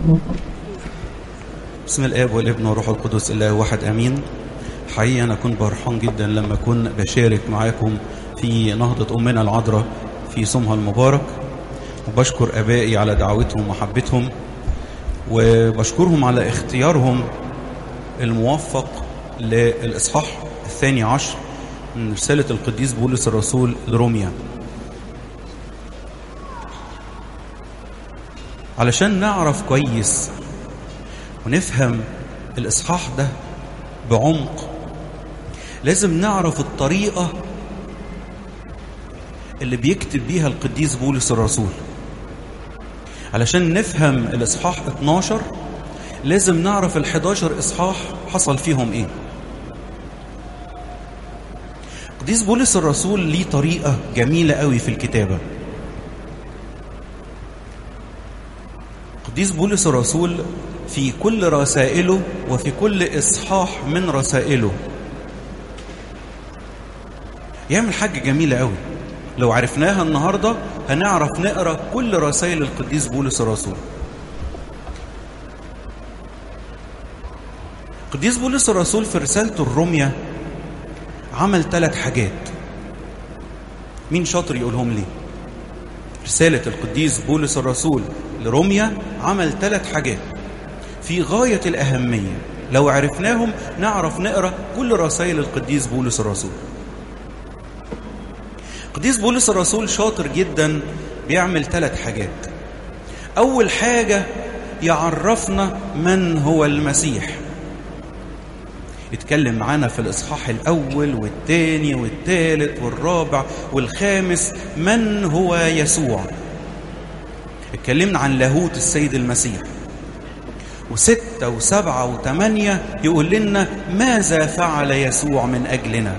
بسم الاب والابن والروح القدس الله واحد امين حقيقه انا كنت فرحان جدا لما كنت بشارك معاكم في نهضه امنا العذراء في صومها المبارك وبشكر ابائي على دعوتهم ومحبتهم وبشكرهم على اختيارهم الموفق للاصحاح الثاني عشر من رساله القديس بولس الرسول لروميا علشان نعرف كويس ونفهم الإصحاح ده بعمق لازم نعرف الطريقة اللي بيكتب بيها القديس بولس الرسول علشان نفهم الإصحاح 12 لازم نعرف ال 11 إصحاح حصل فيهم إيه القديس بولس الرسول ليه طريقة جميلة قوي في الكتابة القديس بولس الرسول في كل رسائله وفي كل إصحاح من رسائله يعمل حاجة جميلة قوي لو عرفناها النهاردة هنعرف نقرأ كل رسائل القديس بولس الرسول القديس بولس الرسول في رسالته الرومية عمل ثلاث حاجات مين شاطر يقولهم لي رسالة القديس بولس الرسول لروميا عمل ثلاث حاجات في غاية الأهمية لو عرفناهم نعرف نقرأ كل رسائل القديس بولس الرسول القديس بولس الرسول شاطر جدا بيعمل ثلاث حاجات أول حاجة يعرفنا من هو المسيح يتكلم معانا في الإصحاح الأول والثاني والثالث والرابع والخامس من هو يسوع اتكلمنا عن لاهوت السيد المسيح وستة وسبعة وثمانية يقول لنا ماذا فعل يسوع من أجلنا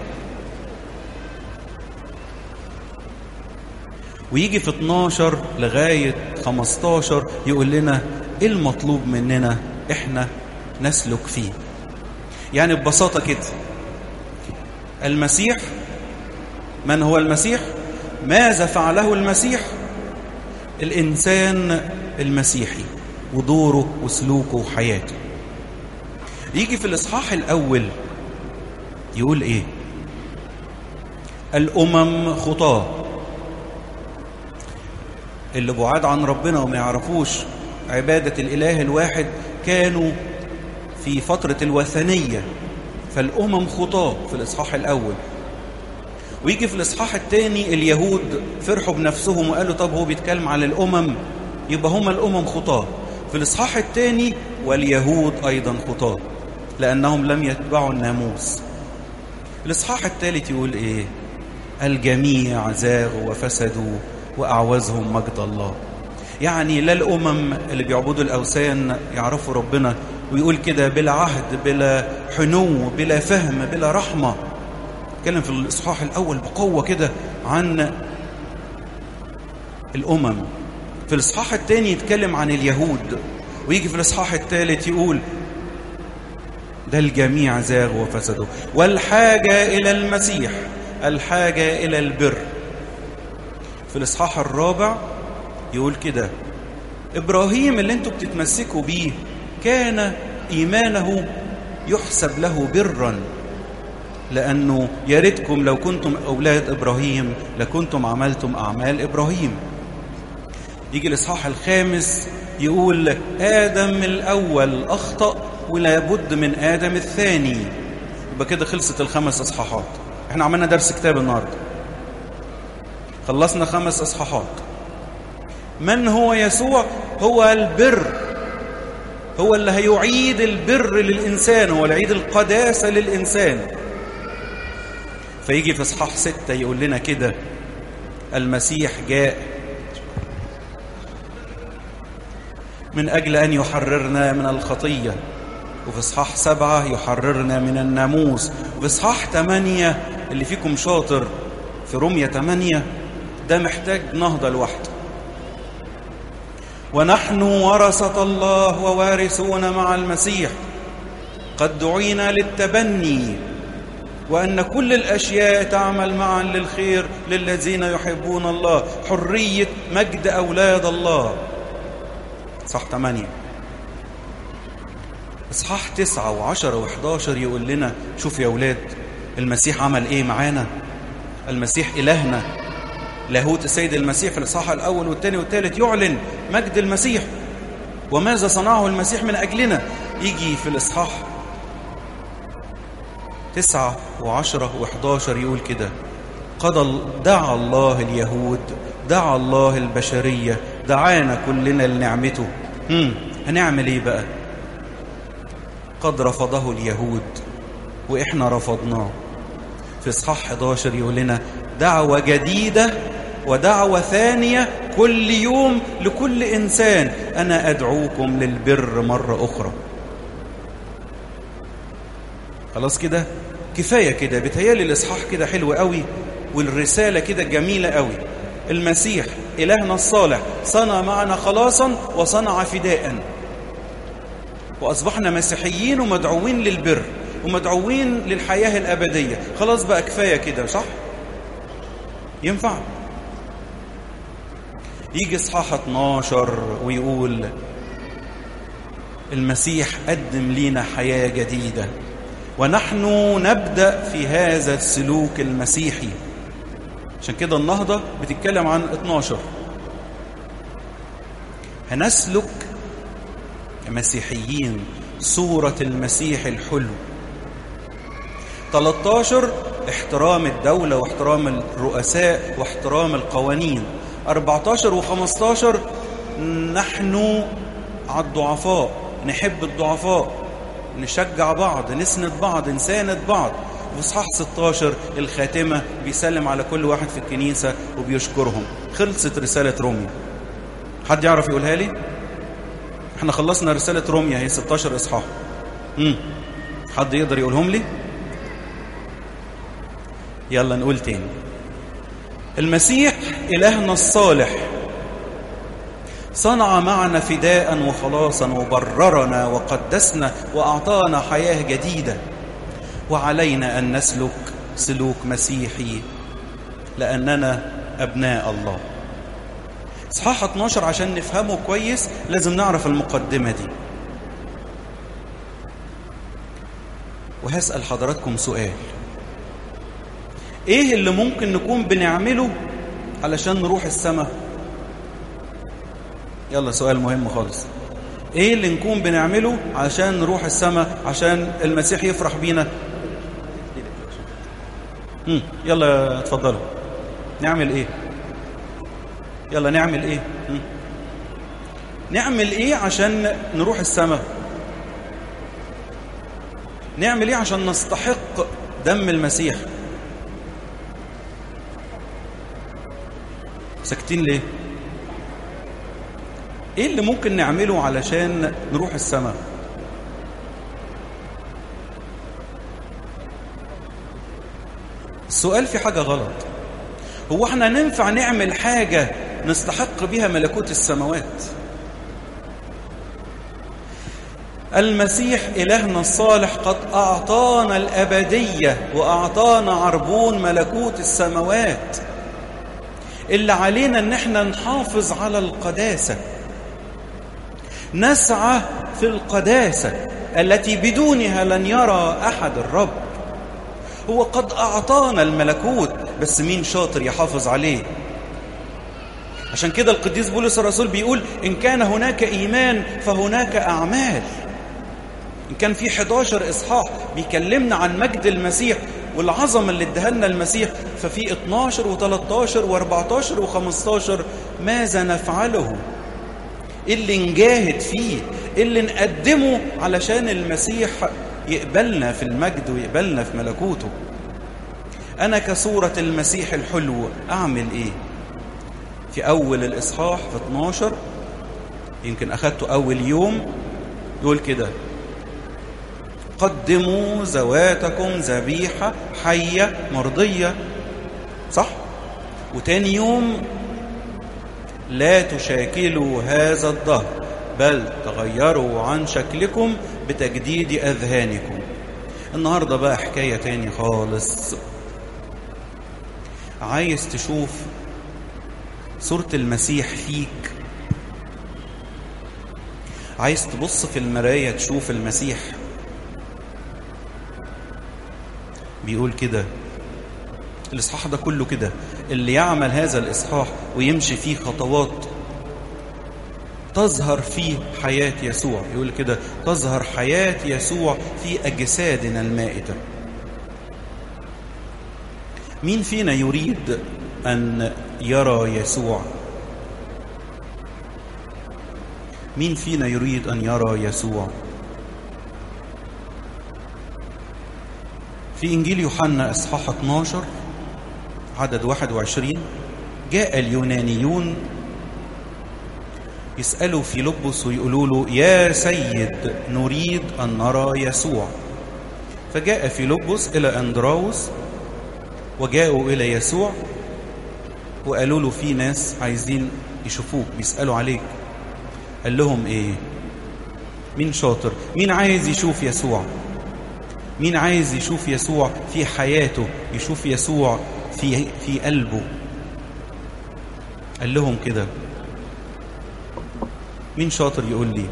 ويجي في 12 لغاية 15 يقول لنا إيه المطلوب مننا إحنا نسلك فيه يعني ببساطة كده المسيح من هو المسيح ماذا فعله المسيح الإنسان المسيحي ودوره وسلوكه وحياته يجي في الإصحاح الأول يقول إيه الأمم خطاه اللي بعاد عن ربنا وما يعرفوش عبادة الإله الواحد كانوا في فترة الوثنية فالأمم خطاه في الإصحاح الأول ويجي في الإصحاح الثاني اليهود فرحوا بنفسهم وقالوا طب هو بيتكلم على الأمم يبقى هم الأمم خطاه في الإصحاح الثاني واليهود أيضا خطاه لأنهم لم يتبعوا الناموس الإصحاح الثالث يقول إيه الجميع زاغوا وفسدوا وأعوزهم مجد الله يعني لا الأمم اللي بيعبدوا الأوثان يعرفوا ربنا ويقول كده بلا عهد بلا حنو بلا فهم بلا رحمة اتكلم في الإصحاح الأول بقوة كده عن الأمم في الإصحاح الثاني يتكلم عن اليهود ويجي في الإصحاح الثالث يقول ده الجميع زاغوا وفسدوا والحاجة إلى المسيح الحاجة إلى البر في الإصحاح الرابع يقول كده إبراهيم اللي انتوا بتتمسكوا بيه كان إيمانه يحسب له برا لأنه يا ريتكم لو كنتم أولاد إبراهيم لكنتم عملتم أعمال إبراهيم يجي الإصحاح الخامس يقول آدم الأول أخطأ ولا بد من آدم الثاني يبقى كده خلصت الخمس إصحاحات احنا عملنا درس كتاب النهارده خلصنا خمس إصحاحات من هو يسوع هو البر هو اللي هيعيد البر للإنسان هو اللي يعيد القداسة للإنسان فيجي في إصحاح ستة يقول لنا كده المسيح جاء من أجل أن يحررنا من الخطية وفي إصحاح سبعة يحررنا من الناموس وفي إصحاح ثمانية اللي فيكم شاطر في رمية ثمانية ده محتاج نهضة لوحده ونحن ورثة الله ووارثون مع المسيح قد دعينا للتبني وأن كل الأشياء تعمل معا للخير للذين يحبون الله حرية مجد أولاد الله صح 8 إصحاح تسعة وعشرة وحداشر يقول لنا شوف يا أولاد المسيح عمل إيه معانا المسيح إلهنا لاهوت السيد المسيح في الإصحاح الأول والثاني والثالث يعلن مجد المسيح وماذا صنعه المسيح من أجلنا يجي في الإصحاح تسعة وعشرة وحداشر يقول كده قد دعا الله اليهود دعا الله البشرية دعانا كلنا لنعمته هم هنعمل ايه بقى قد رفضه اليهود واحنا رفضناه في اصحاح 11 يقول لنا دعوة جديدة ودعوة ثانية كل يوم لكل إنسان أنا أدعوكم للبر مرة أخرى خلاص كده كفاية كده بتهيالي الإصحاح كده حلو قوي والرسالة كده جميلة قوي المسيح إلهنا الصالح صنع معنا خلاصا وصنع فداء وأصبحنا مسيحيين ومدعوين للبر ومدعوين للحياة الأبدية خلاص بقى كفاية كده صح؟ ينفع؟ يجي اصحاح 12 ويقول المسيح قدم لينا حياة جديدة ونحن نبدأ في هذا السلوك المسيحي عشان كده النهضة بتتكلم عن 12 هنسلك كمسيحيين صورة المسيح الحلو 13 احترام الدولة واحترام الرؤساء واحترام القوانين 14 و15 نحن على الضعفاء نحب الضعفاء نشجع بعض نسند بعض نساند بعض في اصحاح 16 الخاتمه بيسلم على كل واحد في الكنيسه وبيشكرهم خلصت رساله روميا حد يعرف يقولها لي احنا خلصنا رساله روميا هي 16 اصحاح امم حد يقدر يقولهم لي يلا نقول تاني المسيح إلهنا الصالح صنع معنا فداء وخلاصا وبررنا وقدسنا وأعطانا حياة جديدة وعلينا أن نسلك سلوك مسيحي لأننا أبناء الله صحاح 12 عشان نفهمه كويس لازم نعرف المقدمة دي وهسأل حضراتكم سؤال ايه اللي ممكن نكون بنعمله علشان نروح السماء يلا سؤال مهم خالص ايه اللي نكون بنعمله عشان نروح السماء عشان المسيح يفرح بينا مم. يلا اتفضلوا نعمل ايه يلا نعمل ايه مم. نعمل ايه عشان نروح السماء نعمل ايه عشان نستحق دم المسيح ساكتين ليه ايه اللي ممكن نعمله علشان نروح السماء السؤال في حاجة غلط هو احنا ننفع نعمل حاجة نستحق بها ملكوت السماوات المسيح إلهنا الصالح قد أعطانا الأبدية وأعطانا عربون ملكوت السماوات اللي علينا ان احنا نحافظ على القداسة نسعى في القداسة التي بدونها لن يرى أحد الرب هو قد أعطانا الملكوت بس مين شاطر يحافظ عليه عشان كده القديس بولس الرسول بيقول إن كان هناك إيمان فهناك أعمال إن كان في 11 إصحاح بيكلمنا عن مجد المسيح والعظمة اللي ادهلنا المسيح ففي 12 و13 و14 و15 ماذا نفعله اللي نجاهد فيه اللي نقدمه علشان المسيح يقبلنا في المجد ويقبلنا في ملكوته أنا كصورة المسيح الحلو أعمل إيه في أول الإصحاح في 12 يمكن أخدته أول يوم يقول كده قدموا ذواتكم ذبيحة حية مرضية صح وتاني يوم لا تشاكلوا هذا الظهر بل تغيروا عن شكلكم بتجديد أذهانكم النهاردة بقى حكاية تاني خالص عايز تشوف صورة المسيح فيك عايز تبص في المراية تشوف المسيح بيقول كده الإصحاح ده كله كده اللي يعمل هذا الإصحاح ويمشي فيه خطوات تظهر فيه حياة يسوع يقول كده تظهر حياة يسوع في أجسادنا المائتة مين فينا يريد أن يرى يسوع مين فينا يريد أن يرى يسوع في إنجيل يوحنا إصحاح 12 عدد 21 جاء اليونانيون يسألوا فيلبس ويقولوا له يا سيد نريد أن نرى يسوع فجاء فيلبس إلى أندراوس وجاءوا إلى يسوع وقالوا له في ناس عايزين يشوفوك بيسألوا عليك قال لهم إيه مين شاطر مين عايز يشوف يسوع مين عايز يشوف يسوع في حياته يشوف يسوع في في قلبه قال لهم كده مين شاطر يقول لي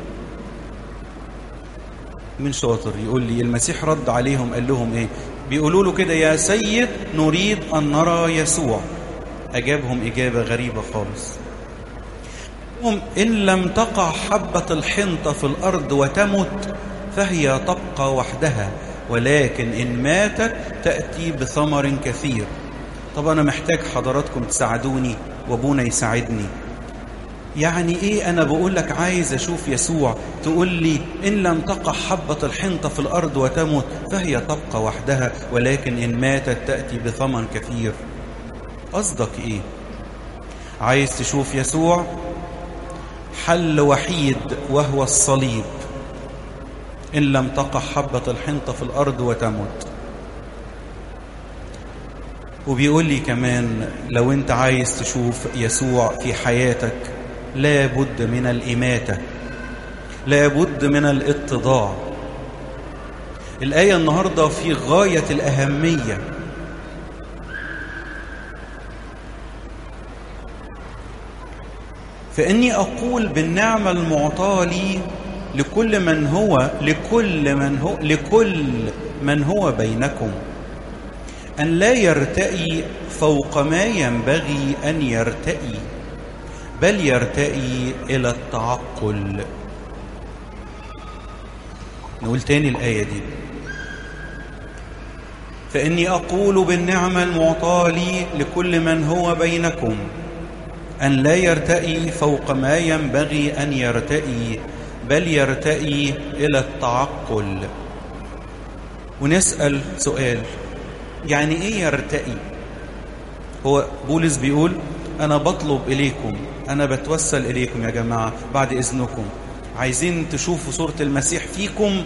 مين شاطر يقول لي المسيح رد عليهم قال لهم ايه بيقولوا له كده يا سيد نريد ان نرى يسوع اجابهم اجابه غريبه خالص هم ان لم تقع حبه الحنطه في الارض وتمت فهي تبقى وحدها ولكن ان ماتت تاتي بثمر كثير طب انا محتاج حضراتكم تساعدوني وابونا يساعدني يعني ايه انا بقول لك عايز اشوف يسوع تقول لي ان لم تقع حبة الحنطة في الارض وتمت فهي تبقى وحدها ولكن ان ماتت تأتي بثمن كثير قصدك ايه عايز تشوف يسوع حل وحيد وهو الصليب ان لم تقع حبة الحنطة في الارض وتمت وبيقول لي كمان لو انت عايز تشوف يسوع في حياتك لا بد من الإماتة لا بد من الاتضاع الآية النهاردة في غاية الأهمية فإني أقول بالنعمة المعطاة لي لكل من هو لكل من هو لكل من هو بينكم أن لا يرتئي فوق ما ينبغي أن يرتئي بل يرتئي إلى التعقل نقول تاني الآية دي فإني أقول بالنعمة المعطاة لي لكل من هو بينكم أن لا يرتئي فوق ما ينبغي أن يرتئي بل يرتئي إلى التعقل ونسأل سؤال يعني إيه يرتئي هو بولس بيقول أنا بطلب إليكم أنا بتوسل إليكم يا جماعة بعد إذنكم عايزين تشوفوا صورة المسيح فيكم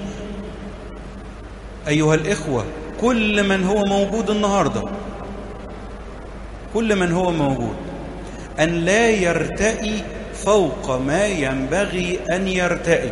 أيها الإخوة كل من هو موجود النهاردة كل من هو موجود أن لا يرتئي فوق ما ينبغي أن يرتئي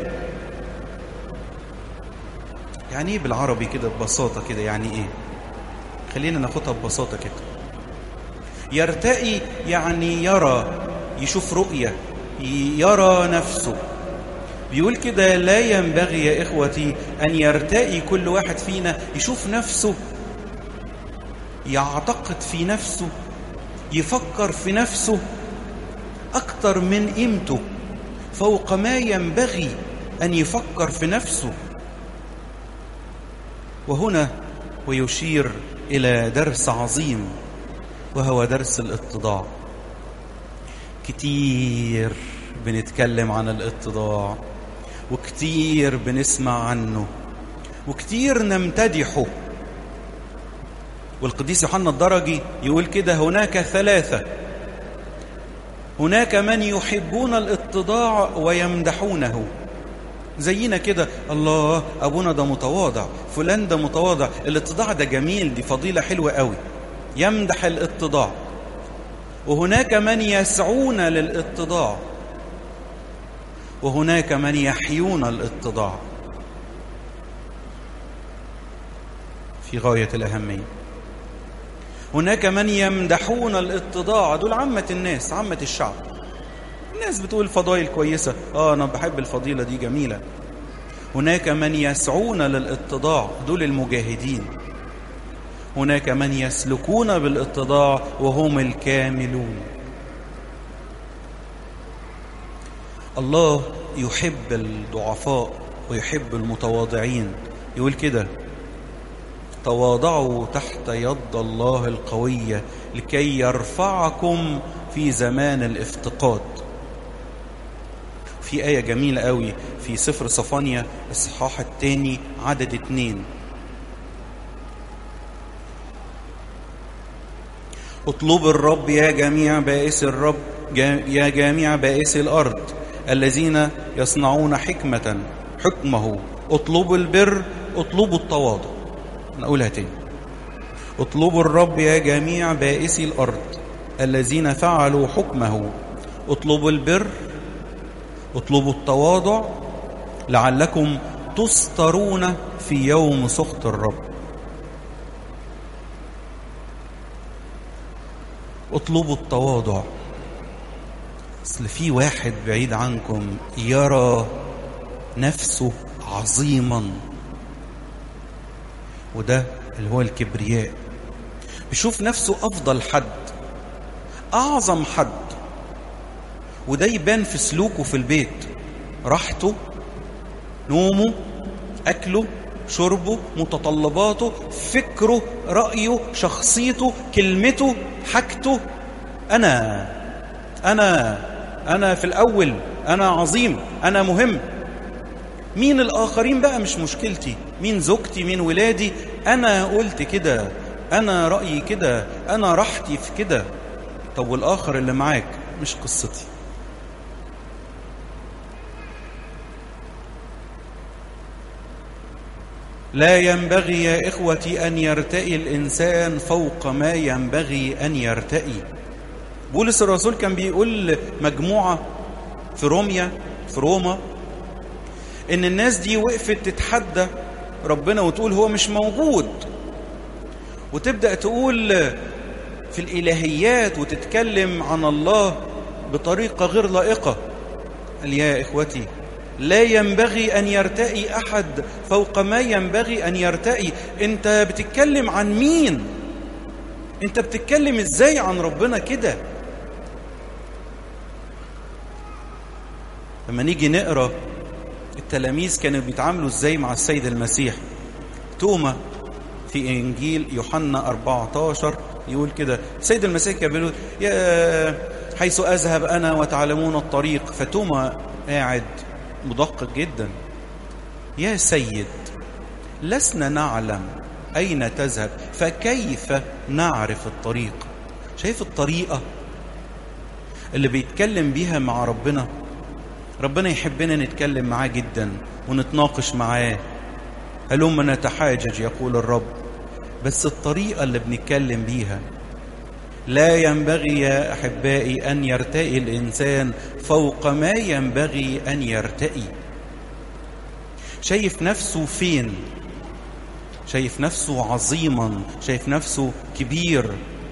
يعني إيه بالعربي كده ببساطة كده يعني إيه خلينا ناخدها ببساطة كده يرتئي يعني يرى يشوف رؤية يرى نفسه بيقول كده لا ينبغي يا إخوتي أن يرتئي كل واحد فينا يشوف نفسه يعتقد في نفسه يفكر في نفسه أكتر من قيمته فوق ما ينبغي أن يفكر في نفسه وهنا ويشير إلى درس عظيم وهو درس الاتضاع كتير بنتكلم عن الاتضاع وكتير بنسمع عنه وكتير نمتدحه والقديس يوحنا الدرجي يقول كده هناك ثلاثة هناك من يحبون الاتضاع ويمدحونه زينا كده الله ابونا ده متواضع فلان ده متواضع الاتضاع ده جميل دي فضيلة حلوة قوي يمدح الاتضاع وهناك من يسعون للاتضاع وهناك من يحيون الاتضاع في غاية الأهمية هناك من يمدحون الاتضاع دول عامة الناس عامة الشعب الناس بتقول فضائل كويسة اه انا بحب الفضيلة دي جميلة هناك من يسعون للاتضاع دول المجاهدين هناك من يسلكون بالاتضاع وهم الكاملون الله يحب الضعفاء ويحب المتواضعين يقول كده تواضعوا تحت يد الله القوية لكي يرفعكم في زمان الافتقاد في آية جميلة قوي في سفر صفانيا الصحاح الثاني عدد اتنين اطلبوا الرب يا جميع بائس الرب يا جميع بائس الأرض الذين يصنعون حكمة حكمه اطلبوا البر اطلبوا التواضع نقولها تاني اطلبوا الرب يا جميع بائسي الأرض الذين فعلوا حكمه اطلبوا البر اطلبوا التواضع لعلكم تسترون في يوم سخط الرب اطلبوا التواضع اصل في واحد بعيد عنكم يرى نفسه عظيما وده اللي هو الكبرياء بيشوف نفسه افضل حد اعظم حد وده يبان في سلوكه في البيت راحته نومه اكله شربه متطلباته فكره رايه شخصيته كلمته حاجته انا انا انا في الاول انا عظيم انا مهم مين الاخرين بقى مش مشكلتي مين زوجتي مين ولادي انا قلت كده انا رايي كده انا راحتي في كده طب والاخر اللي معاك مش قصتي لا ينبغي يا إخوتي أن يرتئي الإنسان فوق ما ينبغي أن يرتئي بولس الرسول كان بيقول مجموعة في روميا في روما إن الناس دي وقفت تتحدى ربنا وتقول هو مش موجود وتبدأ تقول في الإلهيات وتتكلم عن الله بطريقة غير لائقة قال يا إخوتي لا ينبغي أن يرتئي أحد فوق ما ينبغي أن يرتئي أنت بتتكلم عن مين أنت بتتكلم إزاي عن ربنا كده لما نيجي نقرأ التلاميذ كانوا بيتعاملوا إزاي مع السيد المسيح توما في إنجيل يوحنا 14 يقول كده السيد المسيح كان بيقول يا حيث أذهب أنا وتعلمون الطريق فتوما قاعد مدقق جدا يا سيد لسنا نعلم أين تذهب فكيف نعرف الطريق شايف الطريقة اللي بيتكلم بيها مع ربنا ربنا يحبنا نتكلم معاه جدا ونتناقش معاه هلما نتحاجج يقول الرب بس الطريقة اللي بنتكلم بيها لا ينبغي يا أحبائي أن يرتئي الإنسان فوق ما ينبغي أن يرتئي شايف نفسه فين شايف نفسه عظيما شايف نفسه كبير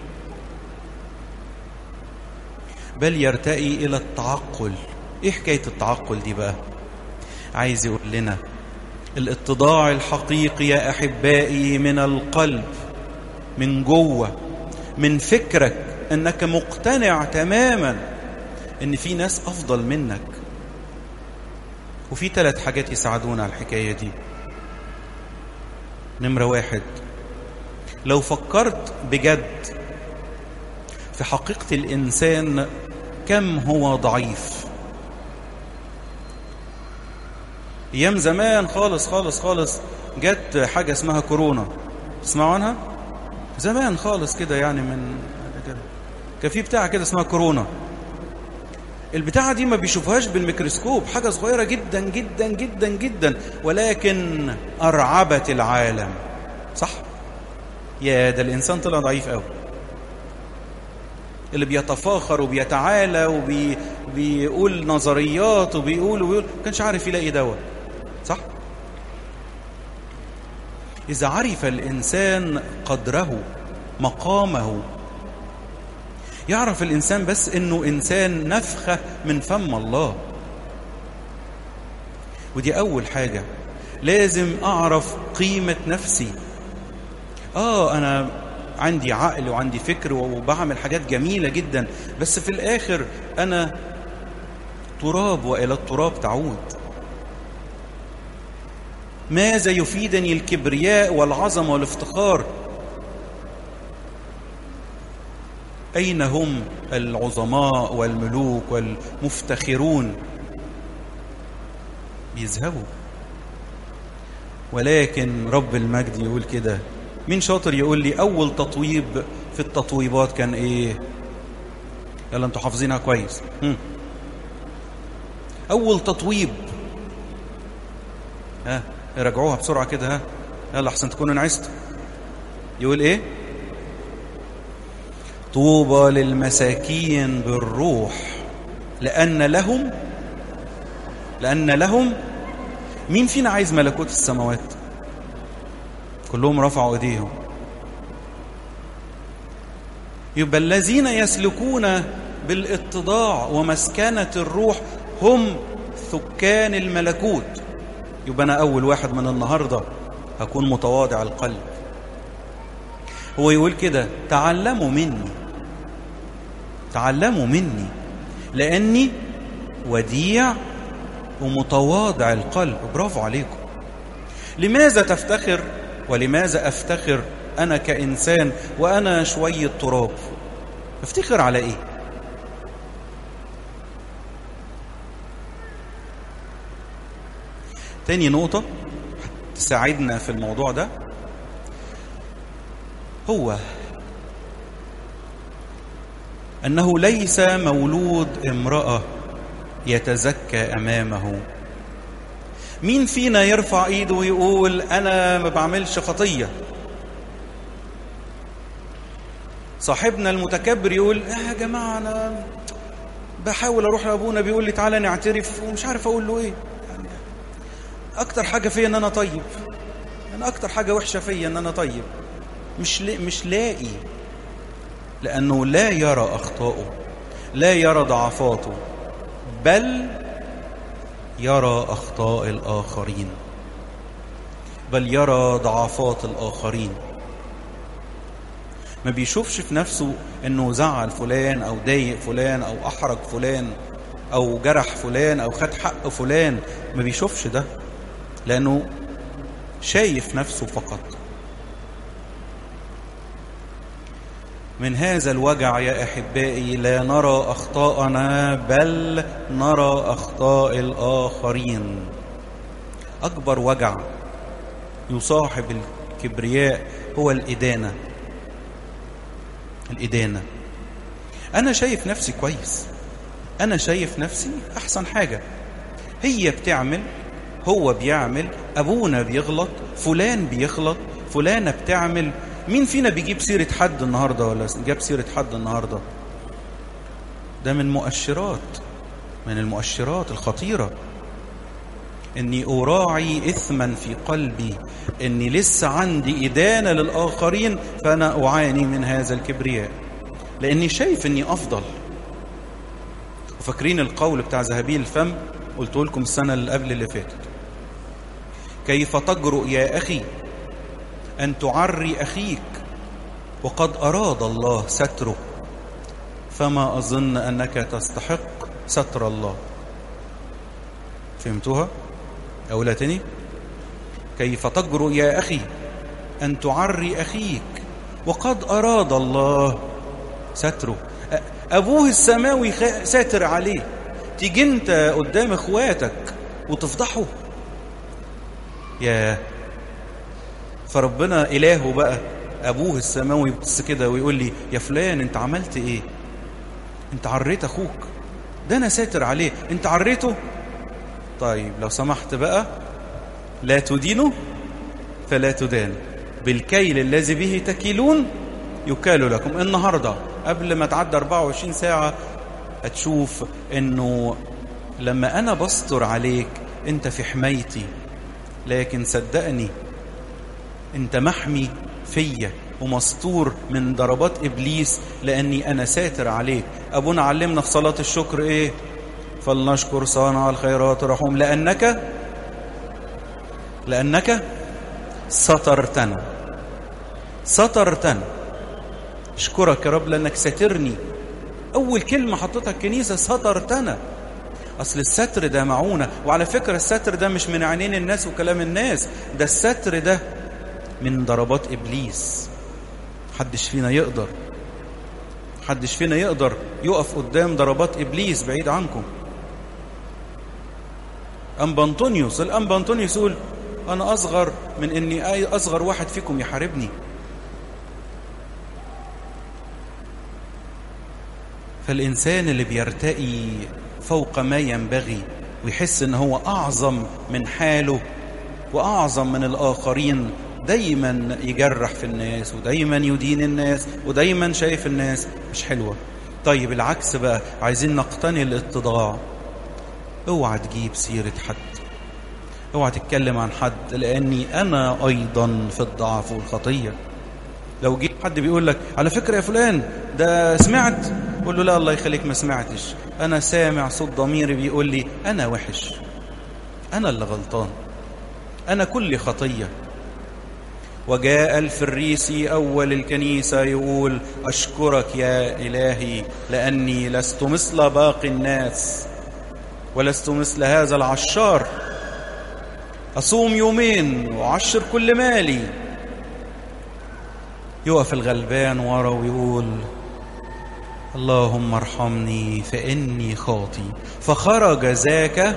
بل يرتئي إلى التعقل إيه حكاية التعقل دي بقى عايز يقول لنا الاتضاع الحقيقي يا أحبائي من القلب من جوه من فكرك انك مقتنع تماما ان في ناس افضل منك وفي ثلاث حاجات يساعدونا على الحكاية دي نمرة واحد لو فكرت بجد في حقيقة الإنسان كم هو ضعيف أيام زمان خالص خالص خالص جت حاجة اسمها كورونا تسمعوا عنها؟ زمان خالص كده يعني من كده كان في بتاعه كده اسمها كورونا البتاعه دي ما بيشوفوهاش بالميكروسكوب حاجه صغيره جدا جدا جدا جدا ولكن ارعبت العالم صح يا ده الانسان طلع ضعيف قوي اللي بيتفاخر وبيتعالى وبيقول نظريات وبيقول وبيقول ما كانش عارف يلاقي دواء صح إذا عرف الإنسان قدره مقامه يعرف الإنسان بس إنه إنسان نفخة من فم الله ودي أول حاجة لازم أعرف قيمة نفسي آه أنا عندي عقل وعندي فكر وبعمل حاجات جميلة جدا بس في الآخر أنا تراب وإلى التراب تعود ماذا يفيدني الكبرياء والعظمة والافتخار أين هم العظماء والملوك والمفتخرون بيذهبوا ولكن رب المجد يقول كده مين شاطر يقول لي أول تطويب في التطويبات كان إيه يلا انتوا حافظينها كويس هم. أول تطويب ها راجعوها بسرعة كده ها يلا أحسن تكونوا نعستوا يقول إيه طوبى للمساكين بالروح لأن لهم لأن لهم مين فينا عايز ملكوت السماوات كلهم رفعوا ايديهم يبقى الذين يسلكون بالاتضاع ومسكنة الروح هم سكان الملكوت يبقى أنا أول واحد من النهاردة هكون متواضع القلب هو يقول كده تعلموا مني تعلموا مني لأني وديع ومتواضع القلب برافو عليكم لماذا تفتخر ولماذا أفتخر أنا كإنسان وأنا شوية تراب افتخر على إيه تاني نقطة تساعدنا في الموضوع ده هو أنه ليس مولود امرأة يتزكى أمامه مين فينا يرفع ايده ويقول انا ما بعملش خطيه صاحبنا المتكبر يقول آه يا جماعه انا بحاول اروح لابونا بيقول لي تعالى نعترف ومش عارف اقول له ايه يعني اكتر حاجه فيا ان انا طيب انا اكتر حاجه وحشه فيا ان انا طيب مش لا مش لاقي لانه لا يرى اخطائه لا يرى ضعفاته بل يرى اخطاء الاخرين بل يرى ضعفات الاخرين ما بيشوفش في نفسه انه زعل فلان او ضايق فلان او احرج فلان او جرح فلان او خد حق فلان ما بيشوفش ده لانه شايف نفسه فقط من هذا الوجع يا احبائي لا نرى اخطاءنا بل نرى اخطاء الاخرين اكبر وجع يصاحب الكبرياء هو الادانه الادانه انا شايف نفسي كويس انا شايف نفسي احسن حاجه هي بتعمل هو بيعمل ابونا بيغلط فلان بيغلط فلانه بتعمل مين فينا بيجيب سيرة حد النهاردة ولا جاب سيرة حد النهاردة ده من مؤشرات من المؤشرات الخطيرة اني اراعي اثما في قلبي اني لسه عندي ادانة للاخرين فانا اعاني من هذا الكبرياء لاني شايف اني افضل وفاكرين القول بتاع ذهبي الفم قلت لكم السنة اللي قبل اللي فاتت كيف تجرؤ يا اخي أن تعري أخيك وقد أراد الله ستره فما أظن أنك تستحق ستر الله فهمتوها؟ أولا تاني كيف تجرؤ يا أخي أن تعري أخيك وقد أراد الله ستره أبوه السماوي ساتر عليه تيجي أنت قدام إخواتك وتفضحه ياه فربنا إلهه بقى أبوه السماوي بس كده ويقول لي يا فلان أنت عملت إيه أنت عريت أخوك ده أنا ساتر عليه أنت عريته طيب لو سمحت بقى لا تدينوا فلا تدان بالكيل الذي به تكيلون يكال لكم النهاردة قبل ما تعدى 24 ساعة هتشوف انه لما انا بستر عليك انت في حمايتي لكن صدقني انت محمي فيا ومستور من ضربات إبليس لأني أنا ساتر عليك أبونا علمنا في صلاة الشكر إيه فلنشكر صانع الخيرات رحوم لأنك لأنك سترتنا سترتنا اشكرك يا رب لأنك سترني أول كلمة حطتها الكنيسة سترتنا أصل الستر ده معونة وعلى فكرة الستر ده مش من عينين الناس وكلام الناس ده الستر ده من ضربات إبليس حدش فينا يقدر حدش فينا يقدر يقف قدام ضربات إبليس بعيد عنكم أنبا أنطونيوس الأنبا أنطونيوس يقول أنا أصغر من إني أي أصغر واحد فيكم يحاربني فالإنسان اللي بيرتقي فوق ما ينبغي ويحس إن هو أعظم من حاله وأعظم من الآخرين دايما يجرح في الناس ودايما يدين الناس ودايما شايف الناس مش حلوة طيب العكس بقى عايزين نقتني الاتضاع اوعى تجيب سيرة حد اوعى تتكلم عن حد لاني انا ايضا في الضعف والخطية لو جيت حد بيقول لك على فكرة يا فلان ده سمعت قول له لا الله يخليك ما سمعتش انا سامع صوت ضميري بيقول لي انا وحش انا اللي غلطان انا كل خطيه وجاء الفريسي أول الكنيسة يقول أشكرك يا إلهي لأني لست مثل باقي الناس ولست مثل هذا العشار أصوم يومين وأعشر كل مالي يقف الغلبان ورا ويقول اللهم ارحمني فإني خاطي فخرج ذاك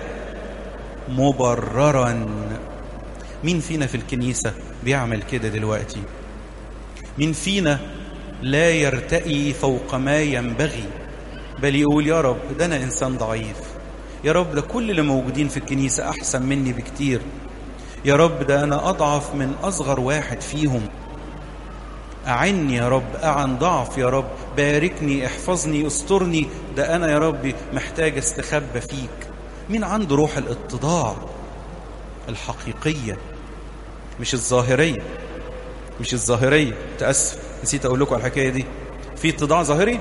مبررا مين فينا في الكنيسة بيعمل كده دلوقتي مين فينا لا يرتقي فوق ما ينبغي بل يقول يا رب ده أنا إنسان ضعيف يا رب ده كل اللي موجودين في الكنيسة أحسن مني بكتير يا رب ده أنا أضعف من أصغر واحد فيهم أعني يا رب أعن ضعف يا رب باركني احفظني استرني ده أنا يا ربي محتاج استخبى فيك مين عنده روح الاتضاع الحقيقية مش الظاهرية مش الظاهرية تأسف نسيت أقول لكم على الحكاية دي في اتضاع ظاهري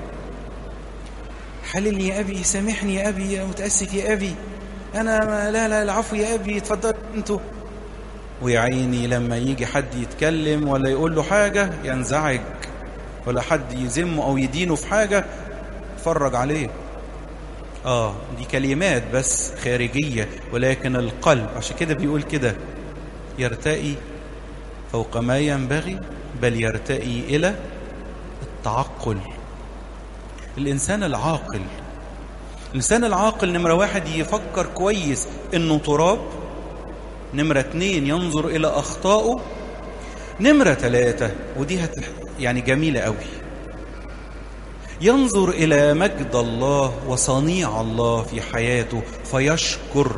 حللني يا أبي سامحني يا أبي يا متأسف يا أبي أنا ما لا لا العفو يا أبي اتفضل أنتوا ويا عيني لما يجي حد يتكلم ولا يقول له حاجة ينزعج ولا حد يذمه أو يدينه في حاجة اتفرج عليه آه دي كلمات بس خارجية ولكن القلب عشان كده بيقول كده يرتقي فوق ما ينبغي بل يرتقي إلى التعقل الإنسان العاقل الإنسان العاقل نمرة واحد يفكر كويس إنه تراب نمرة اتنين ينظر إلى أخطائه نمرة ثلاثة ودي هت يعني جميلة قوي ينظر إلى مجد الله وصنيع الله في حياته فيشكر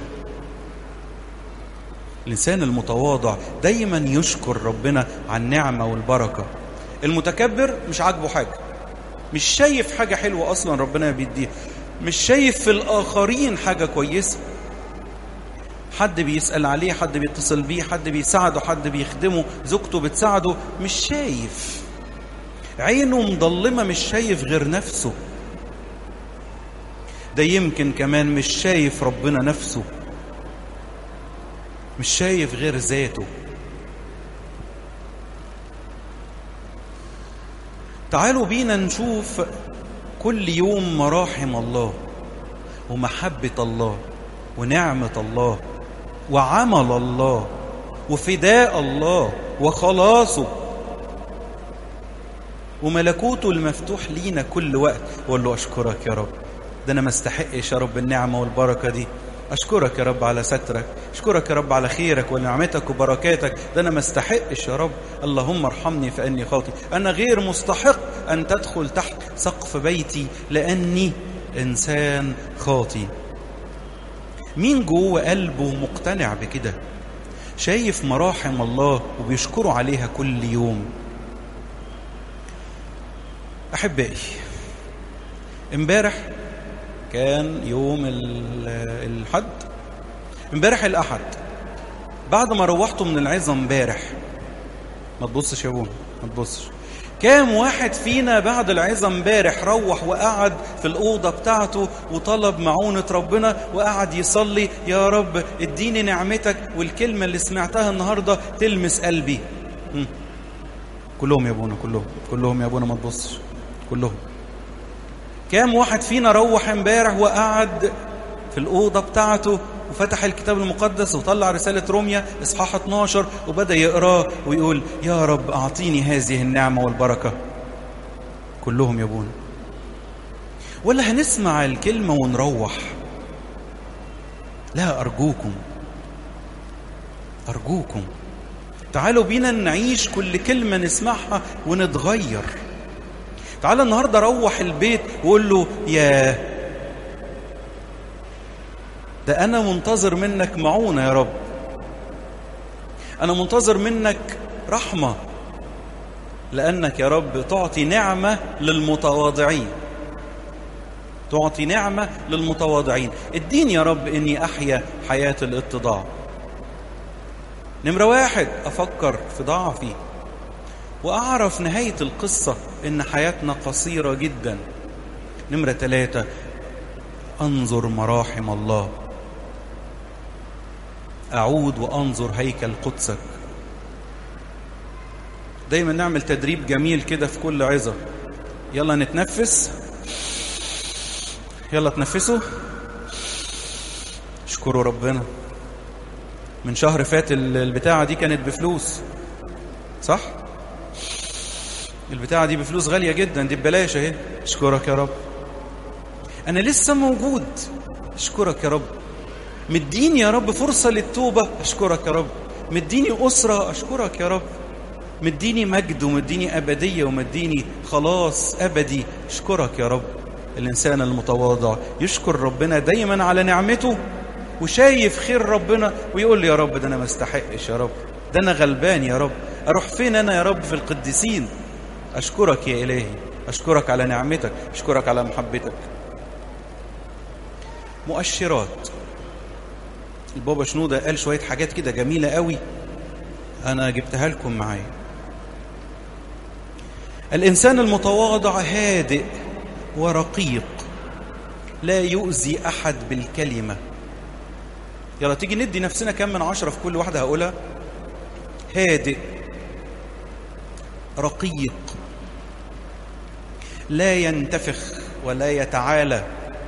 الإنسان المتواضع دايما يشكر ربنا عن النعمة والبركة المتكبر مش عاجبه حاجة مش شايف حاجة حلوة أصلا ربنا بيديها مش شايف في الآخرين حاجة كويسة حد بيسأل عليه حد بيتصل بيه حد بيساعده حد بيخدمه زوجته بتساعده مش شايف عينه مضلمة مش شايف غير نفسه ده يمكن كمان مش شايف ربنا نفسه مش شايف غير ذاته تعالوا بينا نشوف كل يوم مراحم الله ومحبة الله ونعمة الله وعمل الله وفداء الله وخلاصه وملكوته المفتوح لينا كل وقت وقول له أشكرك يا رب ده أنا ما استحقش يا رب النعمة والبركة دي أشكرك يا رب على سترك أشكرك يا رب على خيرك ونعمتك وبركاتك ده أنا ما استحقش يا رب اللهم ارحمني فأني خاطي أنا غير مستحق أن تدخل تحت سقف بيتي لأني إنسان خاطي مين جوه قلبه مقتنع بكده شايف مراحم الله وبيشكره عليها كل يوم أحبائي امبارح كان يوم الحد امبارح الأحد بعد ما روحتوا من العظة امبارح ما تبصش يا ابونا ما تبصش كام واحد فينا بعد العظة امبارح روح وقعد في الأوضة بتاعته وطلب معونة ربنا وقعد يصلي يا رب اديني نعمتك والكلمة اللي سمعتها النهاردة تلمس قلبي مم. كلهم يا ابونا كلهم كلهم يا ابونا ما تبصش كلهم كام واحد فينا روح امبارح وقعد في الأوضة بتاعته وفتح الكتاب المقدس وطلع رسالة روميا إصحاح 12 وبدأ يقراه ويقول يا رب أعطيني هذه النعمة والبركة كلهم يا ابونا ولا هنسمع الكلمة ونروح لا أرجوكم أرجوكم تعالوا بينا نعيش كل كلمة نسمعها ونتغير تعال النهاردة روح البيت وقول له يا ده أنا منتظر منك معونة يا رب أنا منتظر منك رحمة لأنك يا رب تعطي نعمة للمتواضعين تعطي نعمة للمتواضعين اديني يا رب إني أحيا حياة الاتضاع نمرة واحد أفكر في ضعفي وأعرف نهاية القصة إن حياتنا قصيرة جدا نمرة ثلاثة أنظر مراحم الله أعود وأنظر هيكل قدسك دايما نعمل تدريب جميل كده في كل عظة يلا نتنفس يلا تنفسوا اشكروا ربنا من شهر فات البتاعة دي كانت بفلوس صح؟ البتاعة دي بفلوس غالية جدا دي ببلاش اهي اشكرك يا رب انا لسه موجود اشكرك يا رب مديني يا رب فرصة للتوبة اشكرك يا رب مديني أسرة اشكرك يا رب مديني مجد ومديني أبدية ومديني خلاص أبدي اشكرك يا رب الإنسان المتواضع يشكر ربنا دايما على نعمته وشايف خير ربنا ويقول لي يا رب ده أنا ما استحقش يا رب ده أنا غلبان يا رب أروح فين أنا يا رب في القديسين أشكرك يا إلهي أشكرك على نعمتك أشكرك على محبتك مؤشرات البابا شنودة قال شوية حاجات كده جميلة قوي أنا جبتها لكم معايا الإنسان المتواضع هادئ ورقيق لا يؤذي أحد بالكلمة يلا تيجي ندي نفسنا كم من عشرة في كل واحدة هقولها هادئ رقيق لا ينتفخ ولا يتعالى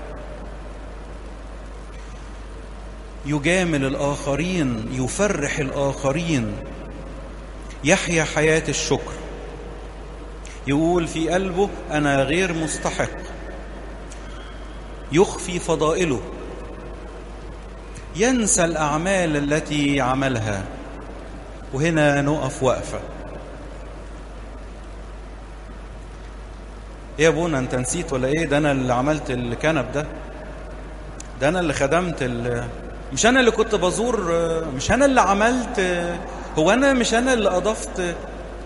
يجامل الآخرين يفرح الآخرين يحيا حياة الشكر يقول في قلبه أنا غير مستحق يخفي فضائله ينسى الأعمال التي عملها وهنا نقف وقفة ايه يا ابونا انت نسيت ولا ايه ده انا اللي عملت الكنب ده ده انا اللي خدمت ال... مش انا اللي كنت بزور مش انا اللي عملت هو انا مش انا اللي اضفت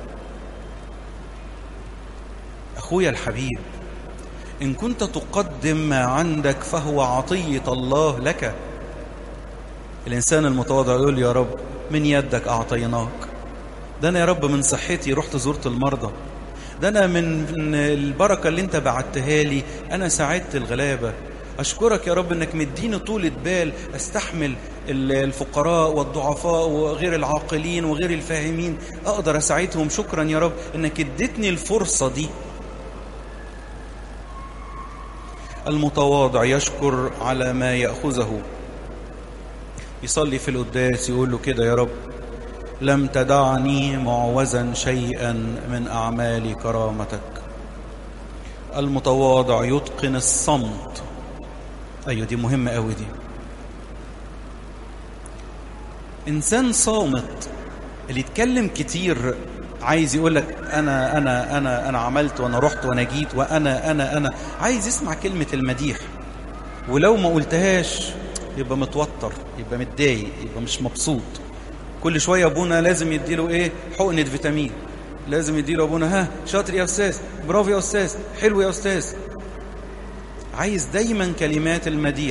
اخويا الحبيب ان كنت تقدم ما عندك فهو عطيه الله لك الانسان المتواضع يقول يا رب من يدك اعطيناك ده انا يا رب من صحتي رحت زرت المرضى ده انا من البركه اللي انت بعتها لي انا ساعدت الغلابه أشكرك يا رب أنك مديني طولة بال أستحمل الفقراء والضعفاء وغير العاقلين وغير الفاهمين أقدر أساعدهم شكرا يا رب أنك اديتني الفرصة دي المتواضع يشكر على ما يأخذه يصلي في القداس يقول له كده يا رب لم تدعني معوزا شيئا من أعمال كرامتك المتواضع يتقن الصمت ايوه دي مهمه قوي دي انسان صامت اللي يتكلم كتير عايز يقول لك انا انا انا انا عملت وانا رحت وانا جيت وانا انا انا عايز يسمع كلمه المديح ولو ما قلتهاش يبقى متوتر يبقى متضايق يبقى مش مبسوط كل شويه ابونا لازم يديله ايه حقنه فيتامين لازم يديله ابونا ها شاطر يا استاذ برافو يا استاذ حلو يا استاذ عايز دايما كلمات المديح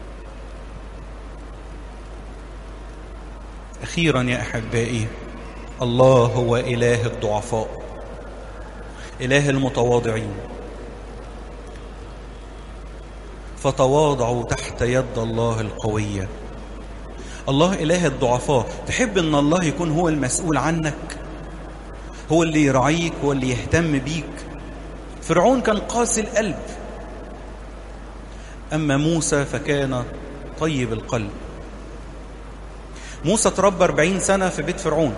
اخيرا يا احبائي الله هو إله الضعفاء إله المتواضعين فتواضعوا تحت يد الله القوية الله إله الضعفاء تحب أن الله يكون هو المسؤول عنك هو اللي يرعيك هو اللي يهتم بيك فرعون كان قاسي القلب أما موسى فكان طيب القلب موسى تربى 40 سنة في بيت فرعون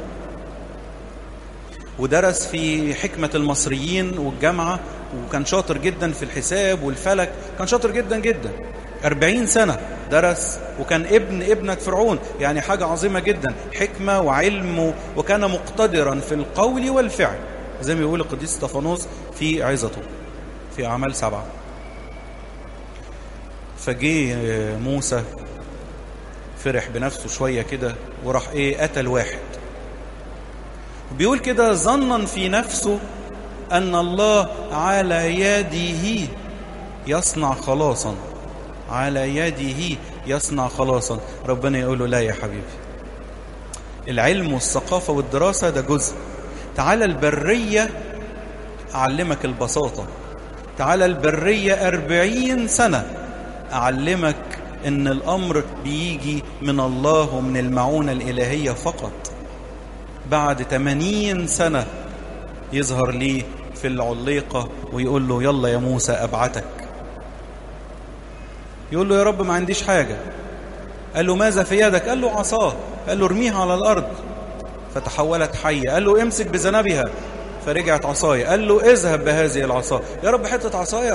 ودرس في حكمة المصريين والجامعة وكان شاطر جدا في الحساب والفلك كان شاطر جدا جدا أربعين سنة درس وكان ابن ابنة فرعون يعني حاجة عظيمة جدا حكمة وعلم وكان مقتدرا في القول والفعل زي ما يقول القديس استفانوس في عظته في أعمال سبعة فجي موسى فرح بنفسه شوية كده وراح ايه قتل واحد بيقول كده ظنا في نفسه أن الله على يده يصنع خلاصا على يده يصنع خلاصا ربنا يقول له لا يا حبيبي العلم والثقافة والدراسة ده جزء تعالى البرية أعلمك البساطة تعالى البرية أربعين سنة أعلمك إن الأمر بيجي من الله ومن المعونة الإلهية فقط بعد 80 سنة يظهر ليه في العليقة ويقول له يلا يا موسى أبعتك يقول له يا رب ما عنديش حاجة قال له ماذا في يدك قال له عصاه قال له ارميها على الأرض فتحولت حية قال له امسك بذنبها فرجعت عصاية قال له اذهب بهذه العصا يا رب حتة عصاية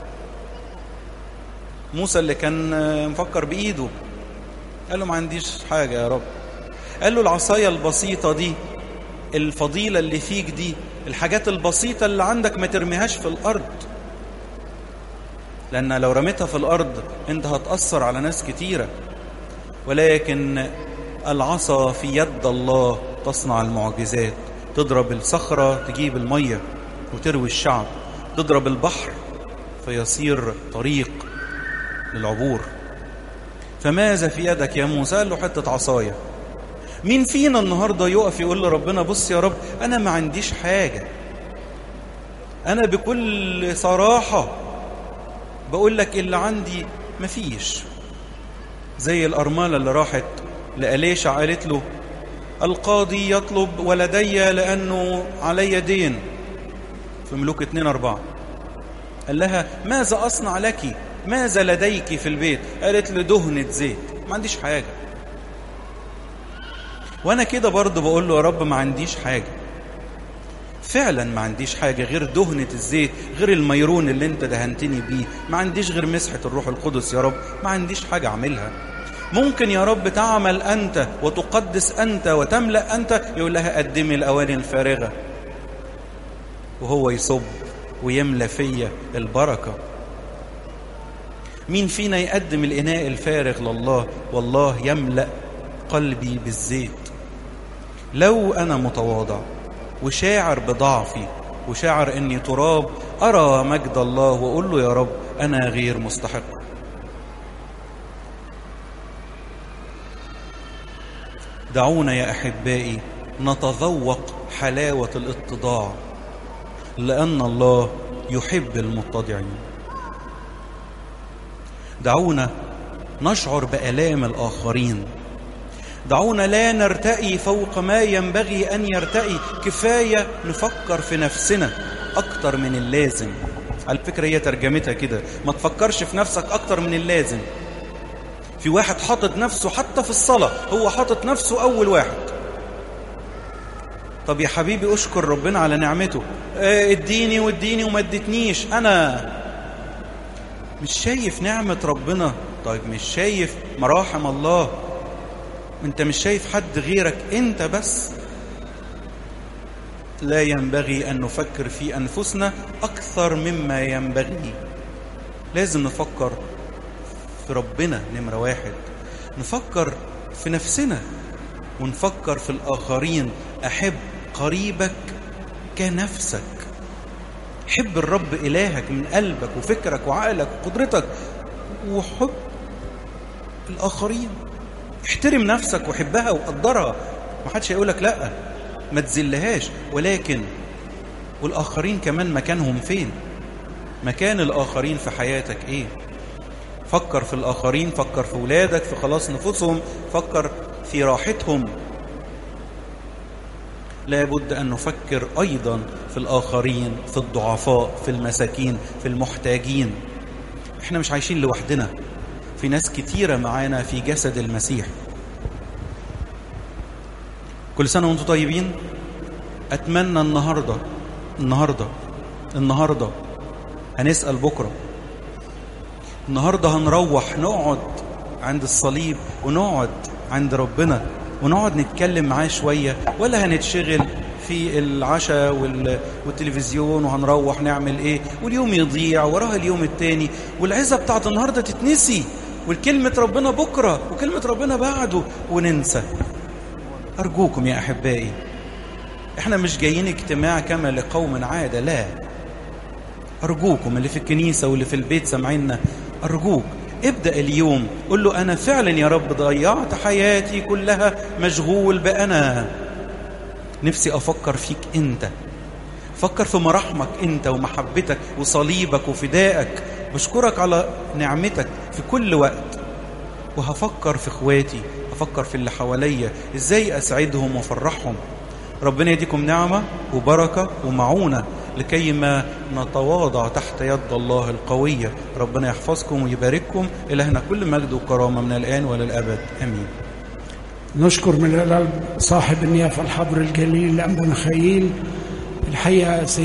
موسى اللي كان مفكر بإيده قال له ما عنديش حاجة يا رب قال له العصاية البسيطة دي الفضيلة اللي فيك دي الحاجات البسيطة اللي عندك ما ترميهاش في الأرض لأن لو رميتها في الأرض أنت هتأثر على ناس كتيرة ولكن العصا في يد الله تصنع المعجزات تضرب الصخرة تجيب المية وتروي الشعب تضرب البحر فيصير طريق للعبور فماذا في يدك يا موسى قال له حتة عصاية مين فينا النهاردة يقف يقول لربنا بص يا رب أنا ما عنديش حاجة أنا بكل صراحة بقول لك اللي عندي مفيش زي الأرملة اللي راحت لأليشع قالت له القاضي يطلب ولدي لأنه علي دين في ملوك اتنين أربعة قال لها ماذا أصنع لك ماذا لديك في البيت قالت له دهنة زيت ما عنديش حاجة وانا كده برضه بقول له يا رب ما عنديش حاجه فعلا ما عنديش حاجه غير دهنه الزيت غير الميرون اللي انت دهنتني بيه ما عنديش غير مسحه الروح القدس يا رب ما عنديش حاجه اعملها ممكن يا رب تعمل انت وتقدس انت وتملا انت يقول لها قدمي الاواني الفارغه وهو يصب ويملى فيا البركه مين فينا يقدم الاناء الفارغ لله والله يملا قلبي بالزيت لو أنا متواضع وشاعر بضعفي وشاعر أني تراب أرى مجد الله وأقول له يا رب أنا غير مستحق دعونا يا أحبائي نتذوق حلاوة الاتضاع لأن الله يحب المتضعين دعونا نشعر بآلام الآخرين دعونا لا نرتقي فوق ما ينبغي أن يرتقي كفاية نفكر في نفسنا أكتر من اللازم على فكرة هي ترجمتها كده ما تفكرش في نفسك أكتر من اللازم في واحد حاطط نفسه حتى في الصلاة هو حاطط نفسه أول واحد طب يا حبيبي أشكر ربنا على نعمته اه اديني واديني وما ادتنيش أنا مش شايف نعمة ربنا طيب مش شايف مراحم الله انت مش شايف حد غيرك انت بس لا ينبغي ان نفكر في انفسنا اكثر مما ينبغي لازم نفكر في ربنا نمرة واحد نفكر في نفسنا ونفكر في الآخرين أحب قريبك كنفسك حب الرب إلهك من قلبك وفكرك وعقلك وقدرتك وحب الآخرين احترم نفسك وحبها وقدرها ما حدش هيقولك لا ما تزلهاش ولكن والآخرين كمان مكانهم فين مكان الآخرين في حياتك إيه فكر في الآخرين فكر في ولادك في خلاص نفوسهم فكر في راحتهم لابد أن نفكر أيضا في الآخرين في الضعفاء في المساكين في المحتاجين احنا مش عايشين لوحدنا في ناس كتيرة معانا في جسد المسيح كل سنة وانتم طيبين أتمنى النهاردة النهاردة النهاردة هنسأل بكرة النهاردة هنروح نقعد عند الصليب ونقعد عند ربنا ونقعد نتكلم معاه شوية ولا هنتشغل في العشاء وال... والتلفزيون وهنروح نعمل ايه واليوم يضيع وراها اليوم التاني والعزة بتاعت النهاردة تتنسي والكلمة ربنا بكرة وكلمة ربنا بعده وننسى أرجوكم يا أحبائي احنا مش جايين اجتماع كما لقوم عادة لا أرجوكم اللي في الكنيسة واللي في البيت سامعيننا أرجوك ابدأ اليوم قل له أنا فعلا يا رب ضيعت حياتي كلها مشغول بأنا نفسي أفكر فيك أنت فكر في مراحمك أنت ومحبتك وصليبك وفدائك بشكرك على نعمتك في كل وقت وهفكر في اخواتي هفكر في اللي حواليا ازاي اسعدهم وافرحهم ربنا يديكم نعمة وبركة ومعونة لكي ما نتواضع تحت يد الله القوية ربنا يحفظكم ويبارككم إلهنا كل مجد وكرامة من الآن وللأبد أمين نشكر من القلب صاحب النيافة الحبر الجليل الأنبا مخيل الحقيقة